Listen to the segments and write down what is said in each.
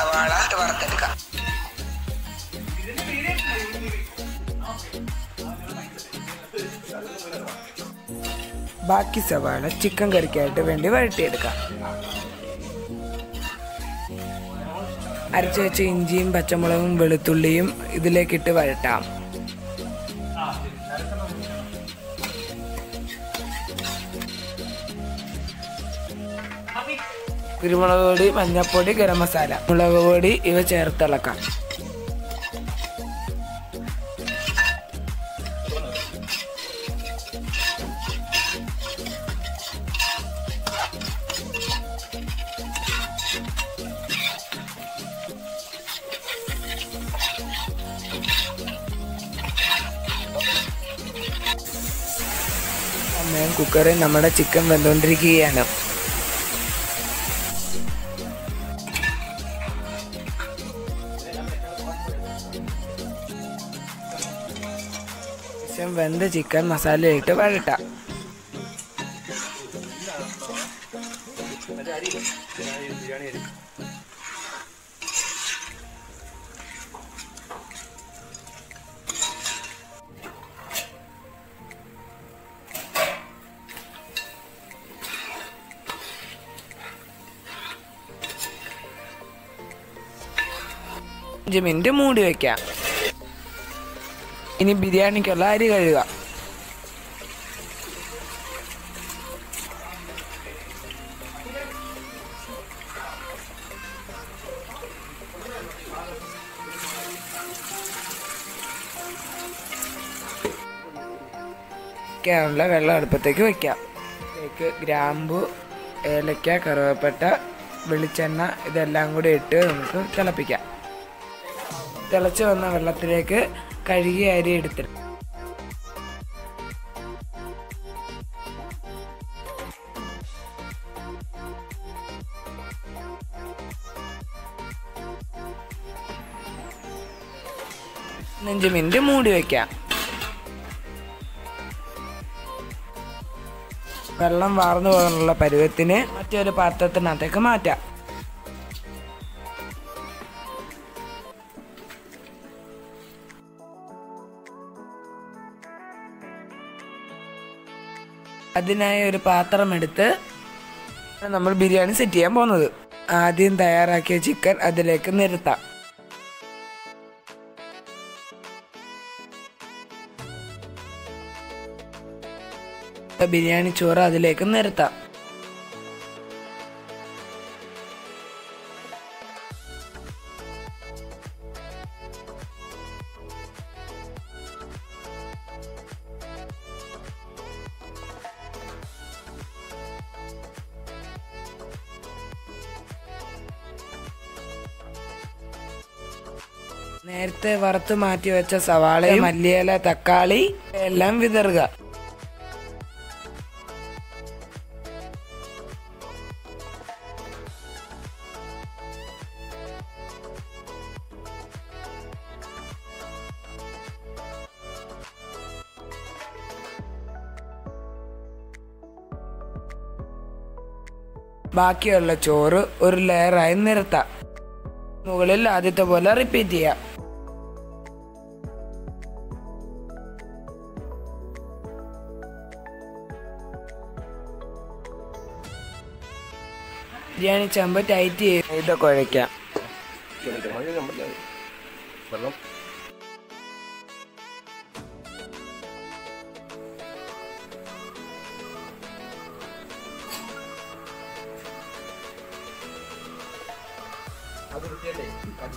സവാള വറുത്തെടുക്കാം ബാക്കി സവാള ചിക്കൻ കറിക്കായിട്ട് വേണ്ടി വഴട്ടിയെടുക്കാം അരച്ചു വെച്ച ഇഞ്ചിയും പച്ചമുളകും വെളുത്തുള്ളിയും ഇതിലേക്കിട്ട് വഴട്ടാം കുരുമുളക് പൊടി മഞ്ഞൾപ്പൊടി ഗരം മസാല മുളക് പൊടി ഇവ ചേർത്തിളക്കാം അമ്മയും കുക്കറിൽ നമ്മുടെ ചിക്കൻ വെന്തുകൊണ്ടിരിക്കുകയാണ് ശേഷം വെന്ത ചിക്കൻ മസാലയിട്ട് വഴട്ടാം അഞ്ച് മിനിറ്റ് മൂടി വെക്കാം ഇനി ബിരിയാണിക്കുള്ള അരി കഴുകുക നുള്ള വെള്ളം അടുപ്പത്തേക്ക് വെക്കാം ഇതിലേക്ക് ഗ്രാമ്പു ഏലക്ക കറുവപ്പട്ട വെളിച്ചെണ്ണ ഇതെല്ലാം കൂടി ഇട്ട് നമുക്ക് തിളപ്പിക്കാം തിളച്ച് വന്ന വെള്ളത്തിലേക്ക് കഴുകിയ അരി എടുത്തിട്ട് അഞ്ച് മിനിറ്റ് മൂടി വെക്കാം വെള്ളം വാർന്നു പോകാനുള്ള പരുവത്തിന് മറ്റൊരു പാത്രത്തിനകത്തേക്ക് മാറ്റാം അതിനായി ഒരു പാത്രം എടുത്ത് നമ്മൾ ബിരിയാണി സെറ്റ് ചെയ്യാൻ പോകുന്നത് ആദ്യം തയ്യാറാക്കിയ ചിക്കൻ അതിലേക്ക് നിരത്താം ബിരിയാണി ചോറ് അതിലേക്ക് നിരത്താം നേരത്തെ വറുത്ത് മാറ്റി വെച്ച സവാളയും മല്ലിയില തക്കാളി എല്ലാം വിതറുക ബാക്കിയുള്ള ചോറ് ഒരു ലെയറായി നിരത്താം മുകളിൽ ആദ്യത്തെ പോലെ റിപ്പീറ്റ് ചെയ്യാം ബിരിയാണി ചമ്പ് ടൈറ്റ് ചെയ്ത് കുഴയ്ക്കാം വെള്ളം അത് വൃത്തിയല്ലേ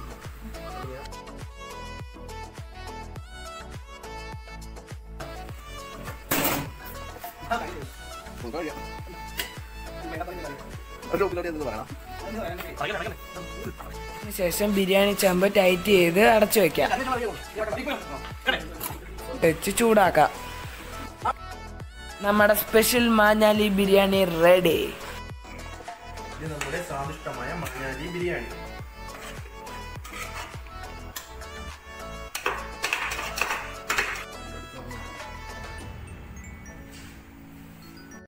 ഒരു ഉപ്പിലോട്ട് എന്ത് പറയണം ശേഷം ബിരിയാണി ചമ്പ് ടൈറ്റ് ചെയ്ത് അടച്ചു വെക്കാം വെച്ച് ചൂടാക്കാം നമ്മുടെ സ്പെഷ്യൽ മാഞ്ഞാലി ബിരിയാണി റെഡി ഇത് നമ്മുടെ സ്വാദിഷ്ടമായ മഞ്ഞാലി ബിരിയാണി